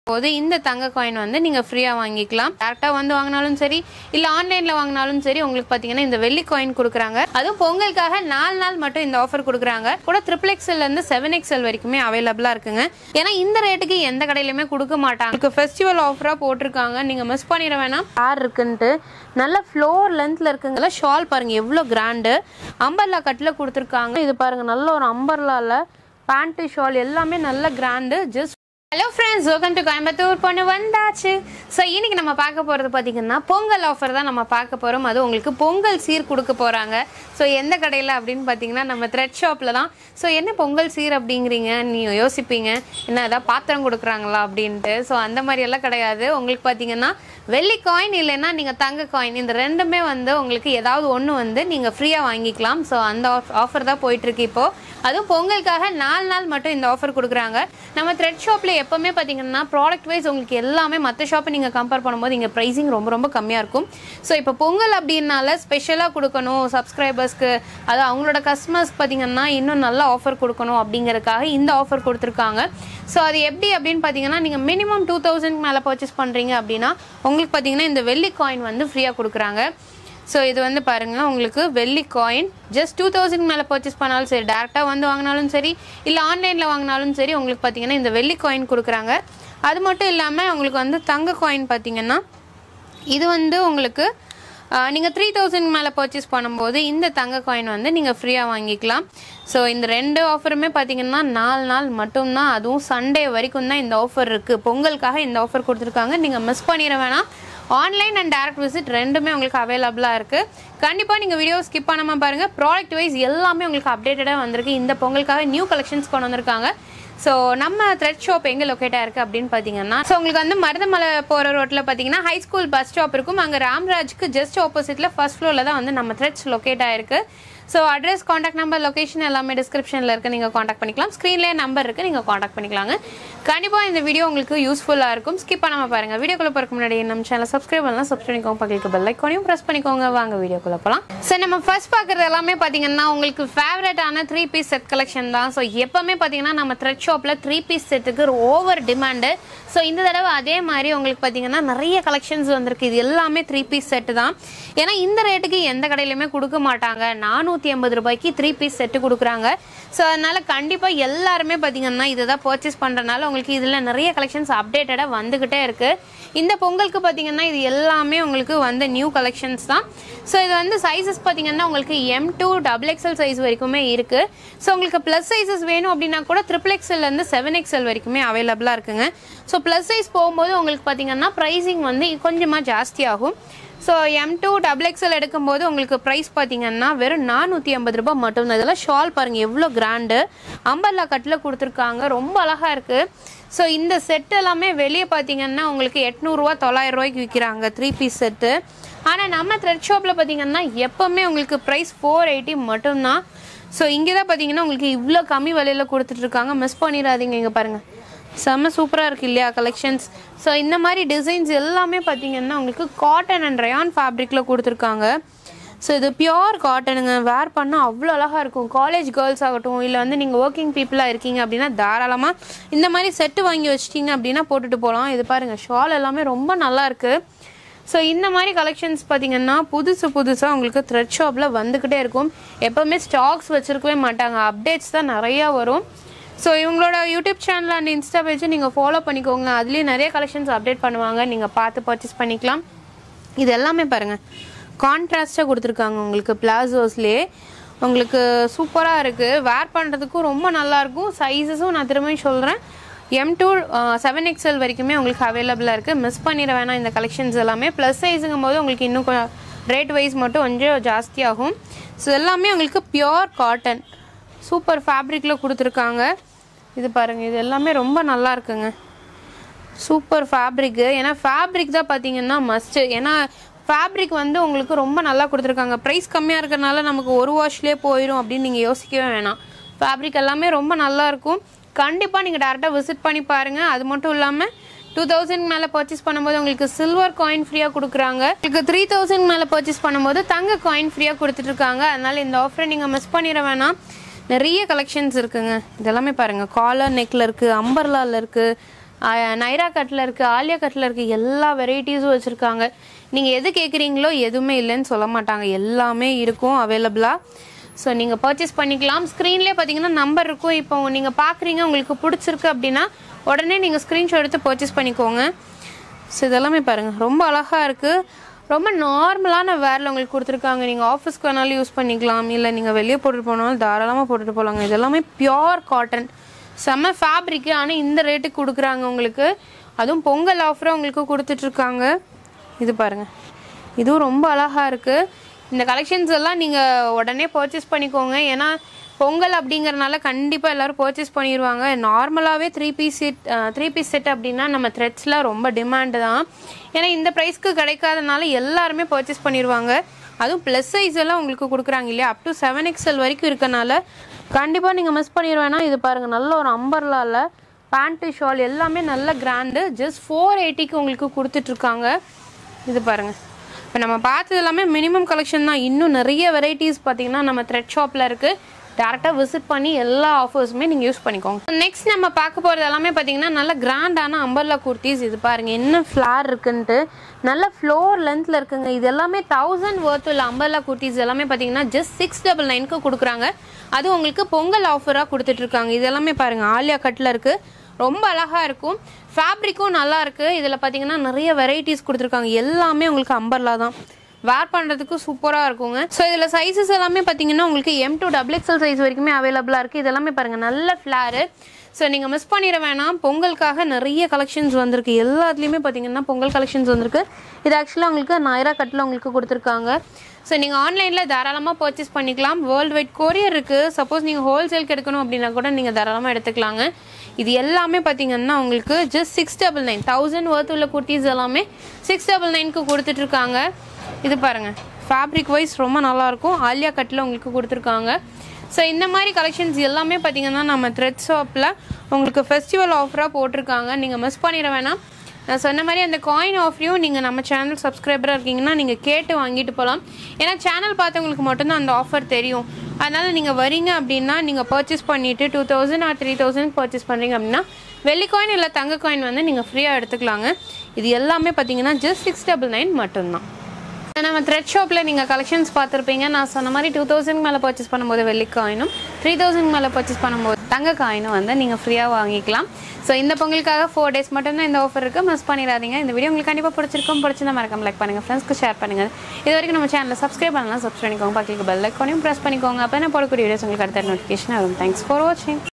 போது இந்த தங்க காயின் வந்து நீங்கள் ஃப்ரீயாக வாங்கிக்கலாம் டேரெக்டாக வந்து வாங்கினாலும் சரி இல்லை ஆன்லைனில் வாங்கினாலும் சரி உங்களுக்கு பார்த்தீங்கன்னா இந்த வெள்ளி காயின் கொடுக்குறாங்க அதுவும் பொங்கலுக்காக நாலு நாள் மட்டும் இந்த ஆஃபர் கொடுக்குறாங்க கூட ட்ரிபிள் எக்ஸ்எல்லேருந்து செவன் எக்ஸ்எல் வரைக்குமே அவைலபிளாக இருக்குங்க ஏன்னா இந்த ரேட்டுக்கு எந்த கடையிலுமே கொடுக்க மாட்டாங்க உங்களுக்கு ஃபெஸ்டிவல் ஆஃபராக போட்டிருக்காங்க நீங்கள் மிஸ் பண்ணிட வேணாம் ஆர் இருக்குன்ட்டு நல்ல ஃப்ளோர் லென்த்தில் இருக்குங்களா ஷால் பாருங்கள் எவ்வளோ கிராண்டு அம்பர்லா கட்டில் கொடுத்துருக்காங்க இது பாருங்கள் நல்ல ஒரு அம்பர்லாவில் பேண்ட்டு ஷால் எல்லாமே நல்ல grand just hello friends welcome to Coimbatore பொண்ணு வந்தாச்சு ஸோ இன்னைக்கு நம்ம பார்க்க போகிறது பார்த்தீங்கன்னா பொங்கல் ஆஃபர் தான் நம்ம பார்க்க போகிறோம் அது உங்களுக்கு பொங்கல் சீர் கொடுக்க போகிறாங்க ஸோ எந்த கடையில் அப்படின்னு பார்த்தீங்கன்னா நம்ம த்ரெட் ஷாப்பில் தான் ஸோ என்ன பொங்கல் சீர் அப்படிங்கிறீங்க நீ யோசிப்பீங்க என்ன ஏதாவது பாத்திரம் கொடுக்குறாங்களா அப்படின்ட்டு ஸோ அந்த மாதிரி எல்லாம் கிடையாது உங்களுக்கு பார்த்தீங்கன்னா வெள்ளி காயின் இல்லைன்னா நீங்கள் தங்க காயின் இந்த ரெண்டுமே வந்து உங்களுக்கு ஏதாவது ஒன்று வந்து நீங்கள் ஃப்ரீயாக வாங்கிக்கலாம் ஸோ அந்த ஆஃபர் தான் போயிட்டுருக்கு இப்போது அதுவும் பொங்கலுக்காக நாலு நாள் மட்டும் இந்த ஆஃபர் கொடுக்குறாங்க நம்ம த்ரெட் ஷாப்பில் எப்போவுமே பார்த்தீங்கன்னா ப்ராடக்ட் வைஸ் உங்களுக்கு எல்லாமே மற்ற ஷாப்பை நீங்கள் கம்பேர் பண்ணும்போது இங்கே ப்ரைஸிங் ரொம்ப ரொம்ப கம்மியாக இருக்கும் ஸோ இப்போ பொங்கல் அப்படின்னால ஸ்பெஷலாக கொடுக்கணும் சப்ஸ்கிரைபர்ஸ்க்கு அது அவங்களோட கஸ்டமர்ஸ்க்கு பார்த்தீங்கன்னா இன்னும் நல்ல ஆஃபர் கொடுக்கணும் அப்படிங்கறதுக்காக இந்த ஆஃபர் கொடுத்துருக்காங்க ஸோ அது எப்படி அப்படின்னு பார்த்தீங்கன்னா நீங்கள் மினிமம் டூ தௌசண்ட் மேலே பர்ச்சேஸ் பண்ணுறீங்க அப்படின்னா உங்களுக்கு பார்த்தீங்கன்னா இந்த வெள்ளி காயின் வந்து ஃப்ரீயாக கொடுக்குறாங்க ஸோ இது வந்து பாருங்கள் உங்களுக்கு வெள்ளி காயின் ஜஸ்ட் டூ தௌசண்ட் மேலே பர்ச்சேஸ் பண்ணாலும் சரி டேரெக்டாக வந்து வாங்கினாலும் சரி இல்லை ஆன்லைனில் வாங்கினாலும் சரி உங்களுக்கு பார்த்தீங்கன்னா இந்த வெள்ளி காயின் கொடுக்குறாங்க அது மட்டும் இல்லாமல் உங்களுக்கு வந்து தங்க காயின் பார்த்தீங்கன்னா இது வந்து உங்களுக்கு நீங்கள் த்ரீ தௌசண்ட் மேலே பர்ச்சேஸ் பண்ணும்போது இந்த தங்க காயின் வந்து நீங்கள் ஃப்ரீயாக வாங்கிக்கலாம் ஸோ இந்த ரெண்டு ஆஃபருமே பார்த்தீங்கன்னா நாலு நாள் மட்டும்தான் அதுவும் சண்டே வரைக்கும் தான் இந்த ஆஃபர் இருக்குது பொங்கலுக்காக இந்த ஆஃபர் கொடுத்துருக்காங்க நீங்கள் மிஸ் பண்ணிட வேணாம் ஆன்லைன் அண்ட் டேரக்ட் விசிட் ரெண்டுமே உங்களுக்கு அவைலபிளாக இருக்குது கண்டிப்பாக நீங்கள் வீடியோ ஸ்கிப் பண்ணாமல் பாருங்கள் ப்ராடக்ட் வைஸ் எல்லாமே உங்களுக்கு அப்டேட்டடாக வந்திருக்கு இந்த பொங்கலுக்காக நியூ கலெக்ஷன்ஸ் கொண்டு வந்திருக்காங்க ஸோ நம்ம த்ரெட் ஷாப் எங்கே லொக்கேட்டாக இருக்குது அப்படின்னு பார்த்தீங்கன்னா ஸோ உங்களுக்கு வந்து மருதமலை போகிற ரோட்டில் பார்த்தீங்கன்னா ஹை ஸ்கூல் பஸ் ஸ்டாப் இருக்கும் அங்கே ராம்ராஜ்க்கு ஜஸ்ட் ஆப்போசிட்டில் ஃபர்ஸ்ட் ஃப்ளோரில் தான் வந்து நம்ம த்ரெட்ஸ் லொக்கேட் ஆயிருக்கு so address contact number location எல்லாமே டிஸ்கிரிப்ஷனில் இருக்குது நீங்கள் காண்டாக்ட் பண்ணிக்கலாம் ஸ்க்ரீன்லேயே நம்பர் இருக்குது நீங்கள் காண்டாக்ட் பண்ணிக்கலாங்க கண்டிப்பாக இந்த வீடியோ உங்களுக்கு யூஸ்ஃபுல்லாக இருக்கும் ஸ்கிப் பண்ணாமல் பாருங்கள் வீடியோக்குள்ளே போகிறக்கு முன்னாடி நம்ம சேனல் சப்ஸ்கிரைப் பண்ணலாம் சப்ஸ்கிரைப் பண்ணிக்கோங்க பக்கத்துக்கு பெல் ஐக்கானையும் ப்ரெஸ் பண்ணிக்கோங்க வாங்க வீடியோக்குள்ளே போகலாம் ஸோ நம்ம ஃபர்ஸ்ட் பார்க்குறது எல்லாமே பார்த்தீங்கன்னா உங்களுக்கு ஃபேவரட்டான த்ரீ பீஸ் செட் கலெக்ஷன் தான் ஸோ எப்போவுமே பார்த்தீங்கன்னா நம்ம த்ரெட் ஷாப்பில் த்ரீ பீஸ் செட்டுக்கு ஓவர் டிமாண்டு ஸோ இந்த தடவை அதே மாதிரி உங்களுக்கு பார்த்தீங்கன்னா நிறைய கலெக்ஷன்ஸ் வந்திருக்கு இது எல்லாமே த்ரீ பீஸ் செட்டு தான் ஏன்னா இந்த ரேட்டுக்கு எந்த கடையிலுமே கொடுக்க மாட்டாங்க நானூற்றி ஐம்பது ரூபாய்க்கு த்ரீ பீஸ் செட்டு கொடுக்குறாங்க ஸோ அதனால் கண்டிப்பாக எல்லாருமே பார்த்தீங்கன்னா இதை தான் பர்ச்சேஸ் பண்ணுறதுனால உங்களுக்கு இதில் நிறைய கலெக்ஷன்ஸ் அப்டேட்டடாக வந்துக்கிட்டே இருக்குது இந்த பொங்கலுக்கு பார்த்தீங்கன்னா இது எல்லாமே உங்களுக்கு வந்து நியூ கலெக்ஷன்ஸ் தான் ஸோ இது வந்து சைஸஸ் பார்த்தீங்கன்னா உங்களுக்கு M to double XL size வரைக்குமே இருக்குது ஸோ உங்களுக்கு ப்ளஸ் சைஸஸ் வேணும் அப்படின்னா கூட ட்ரிபிள் எக்ஸ்எல்லேருந்து செவன் எக்ஸ்எல் வரைக்குமே அவைலபிளாக இருக்குங்க ஸோ ப்ளஸ் சைஸ் போகும்போது உங்களுக்கு பார்த்தீங்கன்னா ப்ரைஸிங் வந்து கொஞ்சமாக ஜாஸ்தி ஆகும் so M to double XL எடுக்கும்போது உங்களுக்கு ப்ரைஸ் பார்த்தீங்கன்னா வெறும் நானூற்றி ஐம்பது ரூபாய் மட்டும்தான் இதெல்லாம் ஷால் பாருங்கள் எவ்வளோ கிராண்டு அம்பர்லா கட்டில் கொடுத்துருக்காங்க ரொம்ப அழகாக இருக்குது ஸோ இந்த செட் எல்லாமே வெளியே பார்த்தீங்கன்னா உங்களுக்கு எட்நூறுரூவா தொள்ளாயிரம் ரூபாய்க்கு விற்கிறாங்க த்ரீ பீஸ் செட்டு ஆனால் நம்ம த்ரெட் ஷாப்பில் பார்த்தீங்கன்னா எப்போவுமே உங்களுக்கு ப்ரைஸ் ஃபோர் எயிட்டி மட்டும்தான் ஸோ இங்கே தான் பார்த்தீங்கன்னா உங்களுக்கு இவ்வளோ கம்மி விலையில் கொடுத்துட்ருக்காங்க மிஸ் பண்ணிடாதீங்க இங்கே பாருங்கள் செம்ம சூப்பராக இருக்குது இல்லையா கலெக்ஷன்ஸ் ஸோ இந்த மாதிரி டிசைன்ஸ் எல்லாமே பார்த்தீங்கன்னா உங்களுக்கு காட்டன் அண்ட் ரயான் ஃபேப்ரிக்கில் கொடுத்துருக்காங்க ஸோ இது பியோர் காட்டனுங்க வேர் பண்ணால் அவ்வளோ அழகாக இருக்கும் காலேஜ் கேர்ள்ஸ் ஆகட்டும் இல்லை வந்து நீங்கள் ஒர்க்கிங் பீப்புளாக இருக்கீங்க அப்படின்னா தாராளமாக இந்த மாதிரி செட்டு வாங்கி வச்சிட்டிங்க அப்படின்னா போட்டுட்டு போகலாம் இது பாருங்கள் ஷால் எல்லாமே ரொம்ப நல்லா இருக்குது ஸோ இந்த மாதிரி கலெக்ஷன்ஸ் பார்த்தீங்கன்னா புதுசு புதுசாக உங்களுக்கு த்ரெட் ஷாப்பில் வந்துக்கிட்டே இருக்கும் எப்போவுமே ஸ்டாக்ஸ் வச்சுருக்கவே மாட்டாங்க அப்டேட்ஸ் தான் நிறையா வரும் ஸோ இவங்களோட யூடியூப் சேனல் அண்ட் இன்ஸ்டா பேஜை நீங்கள் ஃபாலோ பண்ணிக்கோங்க அதுலேயும் நிறைய கலெக்ஷன்ஸ் அப்டேட் பண்ணுவாங்க நீங்கள் பார்த்து பர்ச்சேஸ் பண்ணிக்கலாம் இது எல்லாமே பாருங்கள் கான்ட்ராஸ்ட்டாக கொடுத்துருக்காங்க உங்களுக்கு பிளாசோஸ்லேயே உங்களுக்கு சூப்பராக இருக்குது வேர் பண்ணுறதுக்கும் ரொம்ப நல்லாயிருக்கும் சைஸஸும் நான் திரும்பியும் சொல்கிறேன் எம் டூ செவன் எக்ஸ்எல் வரைக்குமே உங்களுக்கு அவைலபிளாக இருக்குது மிஸ் பண்ணிட வேணாம் இந்த கலெக்ஷன்ஸ் எல்லாமே ப்ளஸ் சைஸுங்கும் போது உங்களுக்கு இன்னும் ரேட் வைஸ் மட்டும் கொஞ்சம் ஜாஸ்தியாகும் ஸோ எல்லாமே உங்களுக்கு பியோர் காட்டன் சூப்பர் ஃபேப்ரிக்கில் கொடுத்துருக்காங்க இது பாருங்கள் இது எல்லாமே ரொம்ப நல்லா இருக்குங்க சூப்பர் ஃபேப்ரிக்கு ஏன்னா ஃபேப்ரிக் தான் பார்த்தீங்கன்னா மஸ்ட்டு ஏன்னா ஃபேப்ரிக் வந்து உங்களுக்கு ரொம்ப நல்லா கொடுத்துருக்காங்க ப்ரைஸ் கம்மியாக இருக்கிறனால நமக்கு ஒரு வாஷ்லேயே போயிடும் அப்படின்னு நீங்கள் யோசிக்கவே வேணாம் ஃபேப்ரிக் எல்லாமே ரொம்ப நல்லா இருக்கும் கண்டிப்பாக நீங்கள் டேரெக்டாக விசிட் பண்ணி பாருங்கள் அது மட்டும் இல்லாமல் டூ தௌசண்ட் மேலே பர்ச்சேஸ் பண்ணும்போது உங்களுக்கு சில்வர் காயின் ஃப்ரீயாக கொடுக்குறாங்க உங்களுக்கு த்ரீ தௌசண்ட் மேலே பர்ச்சேஸ் பண்ணும்போது தங்க காயின் ஃப்ரீயாக கொடுத்துட்ருக்காங்க அதனால் இந்த ஆஃபரை நீங்கள் மிஸ் பண்ணிட வேணாம் நிறைய கலெக்ஷன்ஸ் இருக்குங்க இதெல்லாமே பாருங்கள் காலர் நெக்கில் இருக்குது அம்பர்லாவில் இருக்குது நைரா கட்டில் இருக்குது ஆலியா கட்டில் இருக்குது எல்லா வெரைட்டிஸும் வச்சுருக்காங்க நீங்கள் எது கேட்குறீங்களோ எதுவுமே இல்லைன்னு சொல்ல மாட்டாங்க எல்லாமே இருக்கும் அவைலபிளாக ஸோ நீங்கள் பர்ச்சேஸ் பண்ணிக்கலாம் ஸ்க்ரீன்லேயே பார்த்தீங்கன்னா நம்பர் இருக்கும் இப்போ நீங்கள் பார்க்குறீங்க உங்களுக்கு பிடிச்சிருக்கு அப்படின்னா உடனே நீங்கள் ஸ்க்ரீன்ஷாட் எடுத்து பர்ச்சேஸ் பண்ணிக்கோங்க ஸோ இதெல்லாமே பாருங்கள் ரொம்ப அழகாக இருக்குது ரொம்ப நார்மலான வேரில் உங்களுக்கு கொடுத்துருக்காங்க நீங்கள் ஆஃபீஸ்க்கு வேணாலும் யூஸ் பண்ணிக்கலாம் இல்லை நீங்கள் வெளியே போட்டுட்டு போனாலும் தாராளமாக போட்டுட்டு போகலாங்க இது எல்லாமே பியோர் காட்டன் செம்ம ஃபேப்ரிக்கு ஆனால் இந்த ரேட்டுக்கு கொடுக்குறாங்க உங்களுக்கு அதுவும் பொங்கல் ஆஃபராக உங்களுக்கு கொடுத்துட்ருக்காங்க இது பாருங்கள் இதுவும் ரொம்ப அழகாக இருக்குது இந்த கலெக்ஷன்ஸ் எல்லாம் நீங்கள் உடனே பர்ச்சேஸ் பண்ணிக்கோங்க ஏன்னா பொங்கல் அப்படிங்கறனால கண்டிப்பாக எல்லோரும் பர்ச்சேஸ் பண்ணிடுவாங்க நார்மலாகவே three piece set three piece set அப்படின்னா நம்ம த்ரெட்ஸில் ரொம்ப டிமாண்டு தான் ஏன்னா இந்த ப்ரைஸ்க்கு கிடைக்காதனால எல்லாருமே பர்ச்சேஸ் பண்ணிடுவாங்க அதுவும் ப்ளஸ் சைஸ் எல்லாம் உங்களுக்கு கொடுக்குறாங்க இல்லையா அப் டு செவன் எக்ஸ்எல் வரைக்கும் இருக்கனால கண்டிப்பாக நீங்கள் மிஸ் பண்ணிடுவேன்னா இது பாருங்கள் நல்ல ஒரு அம்பர்லாவில் பேண்ட்டு ஷால் எல்லாமே நல்ல கிராண்டு ஜஸ்ட் ஃபோர் எயிட்டிக்கு உங்களுக்கு கொடுத்துட்ருக்காங்க இது பாருங்கள் இப்போ நம்ம பார்த்தது எல்லாமே மினிமம் கலெக்ஷன் தான் இன்னும் நிறைய வெரைட்டிஸ் பார்த்தீங்கன்னா நம்ம த்ரெட் ஷாப்பில் இருக்குது டேரெக்டாக விசிட் பண்ணி எல்லா ஆஃபர்ஸுமே நீங்கள் யூஸ் பண்ணிக்கோங்க நெக்ஸ்ட் நம்ம பார்க்க போகிறது எல்லாமே பார்த்தீங்கன்னா நல்ல கிராண்டான அம்பர்லா குர்த்திஸ் இது பாருங்கள் என்ன ஃப்ளார் இருக்குன்ட்டு நல்ல ஃப்ளோர் லென்த்தில் இருக்குங்க இது எல்லாமே தௌசண்ட் ஒர்த் உள்ள அம்பர்லா குர்த்திஸ் எல்லாமே பார்த்தீங்கன்னா ஜஸ்ட் சிக்ஸ் டபுள் நைனுக்கு கொடுக்குறாங்க அது உங்களுக்கு பொங்கல் ஆஃபராக கொடுத்துட்ருக்காங்க இது எல்லாமே பாருங்கள் ஆலியா கட்டில் இருக்குது ரொம்ப அழகாக இருக்கும் ஃபேப்ரிக்கும் நல்லா இருக்குது இதில் பார்த்தீங்கன்னா நிறைய வெரைட்டிஸ் கொடுத்துருக்காங்க எல்லாமே உங்களுக்கு அம்பர்லா தான் வேர் பண்ணுறதுக்கு சூப்பராக இருக்குங்க ஸோ இதில் சைஸஸ் எல்லாமே பார்த்தீங்கன்னா உங்களுக்கு M to double XL size வரைக்குமே அவைலபிளாக இருக்குது இதெல்லாமே பாருங்கள் நல்ல ஃப்ளாரு ஸோ நீங்கள் மிஸ் பண்ணிட வேணாம் பொங்கலுக்காக நிறைய கலெக்ஷன்ஸ் வந்திருக்கு எல்லாத்துலேயுமே பார்த்தீங்கன்னா பொங்கல் கலெக்ஷன்ஸ் வந்திருக்கு இது ஆக்சுவலாக உங்களுக்கு நாயிரா கட்டில் உங்களுக்கு கொடுத்துருக்காங்க ஸோ நீங்கள் ஆன்லைனில் தாராளமாக பர்ச்சேஸ் பண்ணிக்கலாம் வேர்ல்டு வைட் கொரியர் இருக்குது சப்போஸ் நீங்கள் ஹோல்சேலுக்கு எடுக்கணும் அப்படின்னா கூட நீங்கள் தாராளமாக எடுத்துக்கலாங்க இது எல்லாமே பார்த்தீங்கன்னா உங்களுக்கு just six double nine thousand worth உள்ள குர்த்திஸ் எல்லாமே சிக்ஸ் டபுள் நைனுக்கு கொடுத்துட்ருக்காங்க இது பாருங்கள் ஃபேப்ரிக் வைஸ் ரொம்ப நல்லாயிருக்கும் ஆலியா கட்டில் உங்களுக்கு கொடுத்துருக்காங்க ஸோ இந்த மாதிரி கலெக்ஷன்ஸ் எல்லாமே பார்த்தீங்கன்னா நம்ம த்ரெட் ஷாப்பில் உங்களுக்கு ஃபெஸ்டிவல் ஆஃபராக போட்டிருக்காங்க நீங்கள் மிஸ் பண்ணிட வேணாம் நான் சொன்ன மாதிரி அந்த காயின் ஆஃபரையும் நீங்கள் நம்ம சேனல் சப்ஸ்கிரைபராக இருக்கீங்கன்னா நீங்கள் கேட்டு வாங்கிட்டு போகலாம் ஏன்னா சேனல் பார்த்தவங்களுக்கு மட்டும்தான் அந்த ஆஃபர் தெரியும் அதனால் நீங்கள் வரீங்க அப்படின்னா நீங்கள் பர்ச்சேஸ் பண்ணிவிட்டு two thousand or three thousand purchase பண்ணுறீங்க அப்படின்னா வெள்ளி காயின் இல்லை தங்க காயின் வந்து நீங்கள் ஃப்ரீயாக எடுத்துக்கலாங்க இது எல்லாமே பார்த்தீங்கன்னா ஜஸ்ட் சிக்ஸ் டபுள் நைன் மட்டும்தான் நம்ம த்ரெட் ஷாப்பில் நீங்கள் கலெக்ஷன்ஸ் பார்த்துருப்பீங்க நான் சொன்ன மாதிரி டூ தௌசண்ட் மேலே பர்ச்சேஸ் பண்ணும்போது வெள்ளி காயினும் த்ரீ தௌசண்ட் மேலே பர்ச்சேஸ் பண்ணும்போது தங்க காயினும் வந்து நீங்கள் ஃப்ரீயாக வாங்கிக்கலாம் ஸோ இந்த பொங்கலுக்காக ஃபோர் டேஸ் மட்டும்தான் இந்த ஆஃபர் இருக்குது மிஸ் பண்ணிடாதீங்க இந்த வீடியோ உங்களுக்கு கண்டிப்பாக பிடிச்சிருக்கும் பிடிச்சிருந்தா மறக்காம லைக் பண்ணுங்கள் ஃப்ரெண்ட்ஸ்க்கு ஷேர் பண்ணுங்கள் இது வரைக்கும் நம்ம சேனலை சப்ஸ்கிரைப் பண்ணலாம் சப்ஸ்கிரைப் பண்ணிக்கோங்க பக்கத்துக்கு பெல் ஐக்கானையும் ப்ரெஸ் பண்ணிக்கோங்க அப்போ நான் போடக்கூடிய வீடியோஸ் உங்களுக்கு அடுத்த நோட்டிஃபிகேஷன் வரும் தேங்க்ஸ் ஃபார் வாட்சிங்